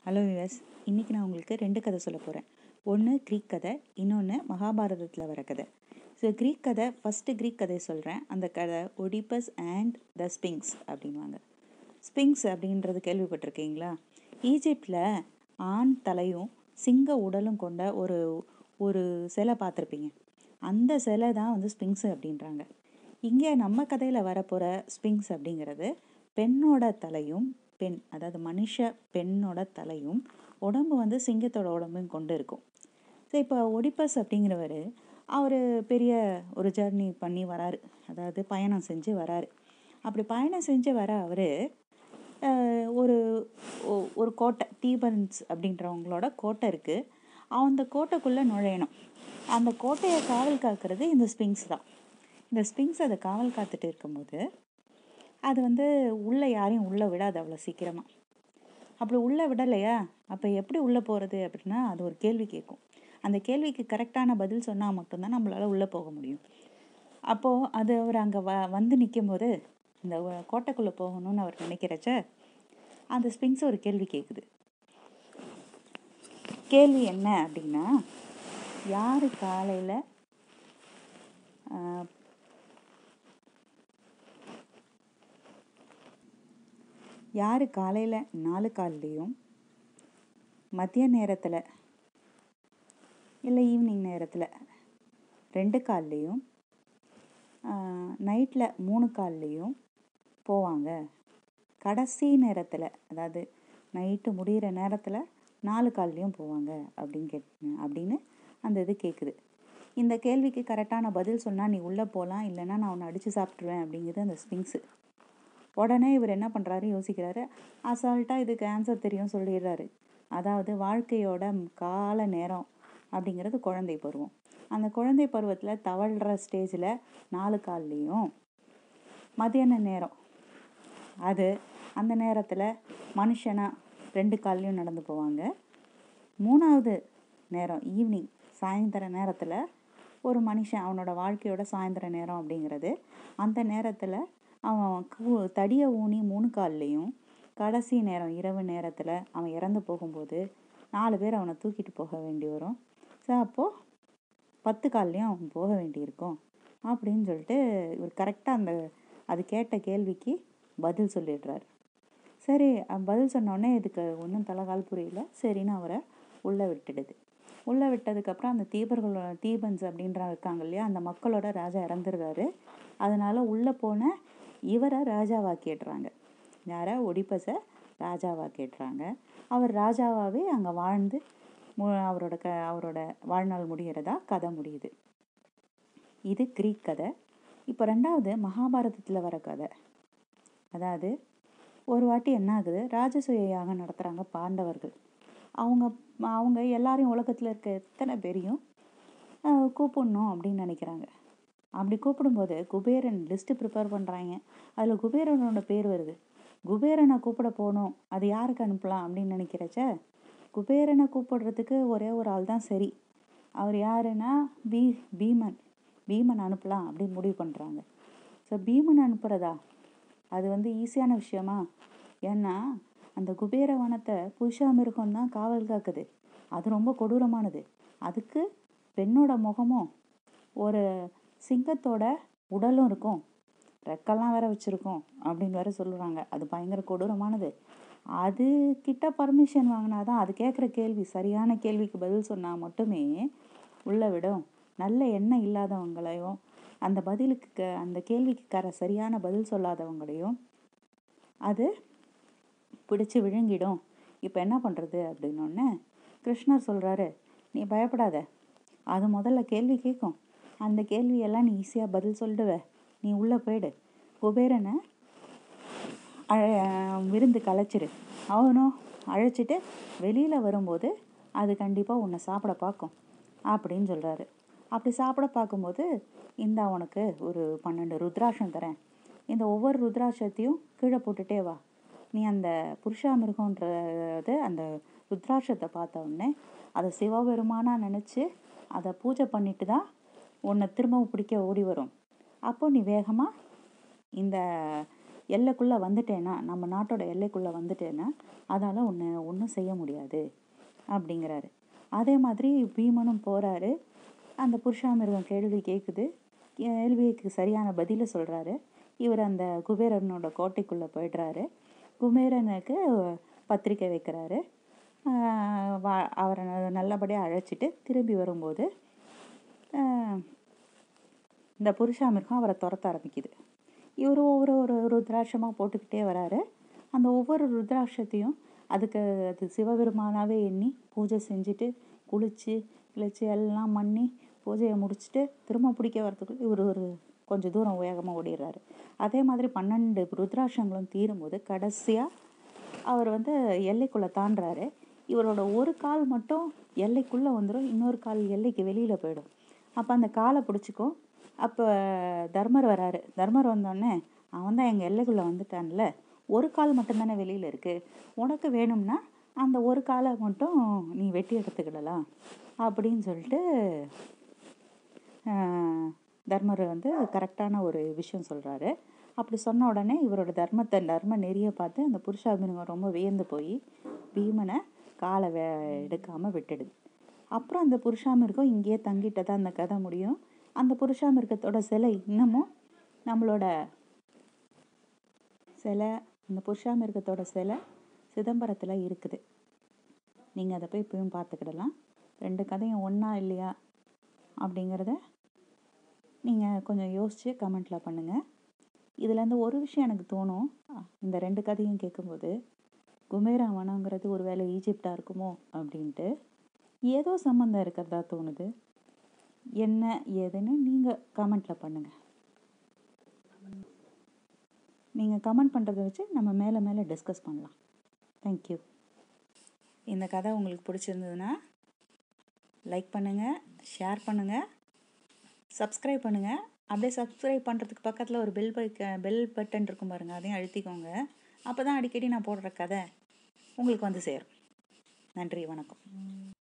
hello US இன்றைக்கி நான் உங்களுக்கு ரெண்டு கதை சொல்ல போகிறேன் ஒன்று க்ரீக் கதை இன்னொன்று மகாபாரதத்தில் வர கதை ஸோ க்ரீக் கதை ஃபஸ்ட்டு க்ரீக் கதை சொல்கிறேன் அந்த கதை ஒடிபஸ் அண்ட் த ஸ்பிங்ஸ் அப்படின்வாங்க ஸ்பிங்ஸ் அப்படின்றது கேள்விப்பட்டிருக்கீங்களா ஈஜிப்டில் ஆண் தலையும் சிங்க உடலும் கொண்ட ஒரு ஒரு சிலை பார்த்துருப்பீங்க அந்த சிலை தான் வந்து ஸ்பிங்ஸ் அப்படின்றாங்க இங்கே நம்ம கதையில் வரப்போகிற ஸ்பிங்ஸ் அப்படிங்கிறது பெண்ணோட தலையும் பெண் அதாவது மனுஷ பெண்ணோட தலையும் உடம்பு வந்து சிங்கத்தோட உடம்பையும் கொண்டு இருக்கும் ஸோ இப்போ ஒடிப்பஸ் அப்படிங்கிறவர் அவர் பெரிய ஒரு ஜர்னி பண்ணி வராரு அதாவது பயணம் செஞ்சு வராரு அப்படி பயணம் செஞ்சு வர அவர் ஒரு ஒ- ஒரு கோட்டை தீபன்ஸ் அப்படின்றவங்களோட கோட்டை இருக்குது அந்த கோட்டைக்குள்ளே நுழையணும் அந்த கோட்டையை காவல் காக்கிறது இந்த ஸ்பிங்ஸ் தான் இந்த ஸ்பிங்ஸ் அதை காவல் காத்துட்டு இருக்கும்போது அது வந்து உள்ளே யாரையும் உள்ளே விடாது அவ்வளோ சீக்கிரமாக அப்படி உள்ளே விடலையா அப்போ எப்படி உள்ளே போகிறது அப்படின்னா அது ஒரு கேள்வி கேட்கும் அந்த கேள்விக்கு கரெக்டான பதில் சொன்னால் மட்டும்தான் நம்மளால் உள்ளே போக முடியும் அப்போது அது அவர் அங்கே வ வந்து நிற்கும்போது இந்த வ- கோட்டைக்குள்ளே போகணும்னு அவர் நினைக்கிறச்ச அந்த ஸ்பிங்ஸ் ஒரு கேள்வி கேட்குது கேள்வி என்ன அப்படின்னா யார் காலையில் யார் காலையில் நாலு கால்லையும் மதிய நேரத்தில் இல்லை ஈவினிங் நேரத்தில் ரெண்டு கால்லையும் நைட்டில் மூணு கால்லையும் போவாங்க கடைசி நேரத்தில் அதாவது நைட்டு முடிகிற நேரத்தில் நாலு கால்லையும் போவாங்க அப்படின்னு கேட் அப்படின்னு அந்த இது கேட்குது இந்த கேள்விக்கு கரெக்டான பதில் சொன்னால் நீ உள்ளே போகலாம் இல்லைன்னா நான் உன்னை அடித்து சாப்பிட்ருவேன் அப்படிங்கிறது அந்த ஸ்பிங்ஸு உடனே இவர் என்ன பண்ணுறாரு யோசிக்கிறாரு அசால்ட்டாக இதுக்கு ஆன்சர் தெரியும் சொல்லிடுறாரு அதாவது வாழ்க்கையோட கால நேரம் அப்படிங்கிறது குழந்தை பருவம் அந்த குழந்தை பருவத்தில் தவழ்கிற ஸ்டேஜில் நாலு கால்லையும் மதியான நேரம் அது அந்த நேரத்தில் மனுஷனா ரெண்டு கால்லையும் நடந்து போவாங்க மூணாவது நேரம் ஈவினிங் சாயந்தர நேரத்தில் ஒரு மனுஷன் அவனோட வாழ்க்கையோட சாயந்தர நேரம் அப்படிங்கிறது அந்த நேரத்தில் அவன் கூ- தடியை ஊனி மூணு கால்லையும் கடைசி நேரம் இரவு நேரத்தில் அவன் இறந்து போகும்போது நாலு பேர் அவனை தூக்கிட்டு போக வேண்டி வரும் ஸோ அப்போது பத்து கால்லையும் அவன் போக வேண்டியிருக்கும் அப்படின்னு சொல்லிட்டு இவர் கரெக்டாக அந்த அது கேட்ட கேள்விக்கு பதில் சொல்லிடுறாரு சரி அஹ் பதில் சொன்னோடனே இதுக்கு ஒன்றும் தலைகால் புரியல சரின்னு அவரை உள்ளே விட்டுடுது உள்ளே விட்டதுக்கப்புறம் அந்த தீபர்களோட தீபன்ஸ் அப்படின்ற இருக்காங்க இல்லையா அந்த மக்களோட ராஜா இறந்துடுறாரு அதனால உள்ளே போன இவரை ராஜாவாக்கிடுறாங்க யாரை ஒடிப்பஸை ராஜாவாக்கிடுறாங்க அவர் ராஜாவாகவே அங்கே வாழ்ந்து மு- அவரோட க அவரோட வாழ்நாள் முடிகிறதா கதை முடியுது இது கிரீக் கதை இப்போ ரெண்டாவது மகாபாரதத்தில் வர கதை அதாவது ஒரு வாட்டி என்ன ஆகுது ராஜசூய யாகம் நடத்துகிறாங்க பாண்டவர்கள் அவங்க அவங்க எல்லாரையும் உலகத்தில் இருக்க எத்தனை பேரையும் ஆஹ், கூப்பிடணும் அப்படின்னு நினைக்கிறாங்க அப்படி கூப்பிடும்போது குபேரன் லிஸ்ட்டு ப்ரிப்பேர் பண்ணுறாங்க அதில் குபேரனோட பேர் வருது குபேரனை கூப்பிட போகணும் அது யாருக்கு அனுப்பலாம் அப்படின்னு நினைக்கிறச்ச குபேரனை கூப்பிடுறதுக்கு ஒரே ஒரு ஆள் தான் சரி அவர் யாருன்னா பீ பீமன் பீமன் அனுப்பலாம் அப்படின்னு முடிவு பண்ணுறாங்க ஸோ பீமன் அனுப்புகிறதா அது வந்து ஈஸியான விஷயமா ஏன்னா அந்த குபேர வனத்தை புருஷாமிருகம் தான் காவல் காக்குது அது ரொம்ப கொடூரமானது அதுக்கு பெண்ணோட முகமும் ஒரு சிங்கத்தோட உடலும் இருக்கும் ரெக்கெல்லாம் வேற வச்சிருக்கோம் அப்படின்னு வேற சொல்லுறாங்க அது பயங்கர கொடூரமானது அது கிட்ட பர்மிஷன் வாங்கினாதான் அது கேட்குற கேள்வி சரியான கேள்விக்கு பதில் சொன்னால் மட்டுமே உள்ள விடும் நல்ல எண்ணம் இல்லாதவங்களையும் அந்த பதிலுக்கு க- அந்த கேள்விக்கு கர சரியான பதில் சொல்லாதவங்களையும் அது பிடிச்சு விழுங்கிடும் இப்போ என்ன பண்ணுறது அப்படின்னோடனே கிருஷ்ணர் சொல்கிறாரு நீ பயப்படாத அது முதல்ல கேள்வி கேட்கும் அந்த கேள்வியெல்லாம் நீ ஈஸியாக பதில் சொல்லிடுவ நீ உள்ளே போயிடு குபேரனை அழ- விருந்து கலைச்சிரு அவனும் அழைச்சிட்டு வெளியில் வரும்போது அது கண்டிப்பாக உன்னை சாப்பிட பார்க்கும் அப்படின்னு சொல்கிறாரு அப்படி சாப்பிட பார்க்கும்போது இந்த உனக்கு ஒரு பன்னெண்டு ருத்ராட்சம் தரேன் இந்த ஒவ்வொரு ருத்ராட்சத்தையும் கீழே போட்டுட்டே வா நீ அந்த புருஷாமிருகன்றது அந்த ருத்ராட்சத்தை பார்த்த உடனே அதை சிவபெருமானா நினச்சி அதை பூஜை பண்ணிட்டு தான் உன்னை திரும்பவும் பிடிக்க ஓடி வரும் அப்போ நீ வேகமாக இந்த எல்லைக்குள்ளே வந்துட்டேன்னா நம்ம நாட்டோட எல்லைக்குள்ளே வந்துட்டேன்னா அதால் உன்னை ஒன்றும் செய்ய முடியாது அப்படிங்கிறாரு அதே மாதிரி பீமனும் போகிறாரு அந்த புருஷாமிருகம் கேள்வி கேட்குது கேள்விக்கு சரியான பதிலை சொல்கிறாரு இவர் அந்த குபேரனோட கோட்டைக்குள்ளே போயிடுறாரு குபேரனுக்கு பத்திரிக்கை வைக்கிறாரு ஆஹ் வா- அவரை ந- நல்லபடியாக அழைச்சிட்டு திரும்பி வரும்போது ஆஹ் இந்த புருஷாமிருகம் அவரை துரத்த ஆரம்பிக்குது இவர் ஒவ்வொரு ஒரு ருத்ராட்சமாக போட்டுக்கிட்டே வராரு அந்த ஒவ்வொரு ருத்ராட்சத்தையும் அதுக்கு அது சிவபெருமானாவே எண்ணி பூஜை செஞ்சுட்டு குளிச்சு கிழிச்சு எல்லாம் பண்ணி பூஜையை முடிச்சுட்டு திரும்ப பிடிக்க வரதுக்குள்ள இவர் ஒரு கொஞ்சம் தூரம் வேகமாக ஓடிடுறாரு அதே மாதிரி பன்னெண்டு ருத்ராட்சங்களும் தீரும்போது கடைசியாக அவர் வந்து எல்லைக்குள்ளே தாண்டுறாரு இவரோட ஒரு கால் மட்டும் எல்லைக்குள்ளே வந்துடும் இன்னொரு கால் எல்லைக்கு வெளியில் போயிடும் அப்போ அந்த காலை பிடிச்சிக்கும் அப்போ தர்மர் வராரு தர்மர் வந்தோடனே அவன் தான் எங்கள் எல்லைக்குள்ளே வந்துட்டான்ல ஒரு கால் மட்டும்தானே வெளியில் இருக்குது உனக்கு வேணும்னா அந்த ஒரு காலை மட்டும் நீ வெட்டி எடுத்துக்கிடலாம் அப்படின்னு சொல்லிட்டு ஆஹ், தர்மர் வந்து கரெக்டான ஒரு விஷயம் சொல்கிறாரு அப்படி சொன்ன உடனே இவரோட தர்மத்தை தர்ம நெறிய பார்த்து அந்த புருஷாபினகம் ரொம்ப வியந்து போய் பீமனை காலை வே எடுக்காமல் விட்டுடுது அப்புறம் அந்த புருஷாமிருகம் இங்கேயே தங்கிட்டதா அந்த கதை முடியும் அந்த புருஷாமிருகத்தோட சிலை இன்னமும் நம்மளோட சிலை அந்த புருஷாமிருகத்தோட சிலை சிதம்பரத்தில் இருக்குது நீங்கள் அதை போய் இப்பயும் பார்த்துக்கிடலாம் ரெண்டு கதையும் ஒன்றா இல்லையா அப்படிங்கிறத நீங்கள் கொஞ்சம் யோசித்து கமெண்ட்டில் பண்ணுங்கள் இதுலேருந்து ஒரு விஷயம் எனக்கு தோணும் அஹ் இந்த ரெண்டு கதையும் கேட்கும்போது குமேரா வனங்கிறது ஒரு வேளை ஈஜிப்டாக இருக்குமோ அப்படின்ட்டு ஏதோ சம்மந்தம் இருக்கிறதா தோணுது என்ன ஏதுன்னு நீங்கள் கமெண்ட்டில் பண்ணுங்கள் நீங்கள் கமெண்ட் பண்ணுறதை வச்சு நம்ம மேலே மேலே டிஸ்கஸ் பண்ணலாம் தேங்க்யூ இந்த கதை உங்களுக்கு பிடிச்சிருந்ததுன்னா லைக் பண்ணுங்கள் ஷேர் பண்ணுங்கள் சப்ஸ்கிரைப் பண்ணுங்கள் அப்படியே சப்ஸ்கிரைப் பண்ணுறதுக்கு பக்கத்தில் ஒரு பெல் பைக்க பெல் பட்டன் இருக்கும் பாருங்கள் அதையும் அழுத்திக்கோங்க அப்போ தான் அடிக்கடி நான் போடுற கதை உங்களுக்கு வந்து சேரும் நன்றி வணக்கம்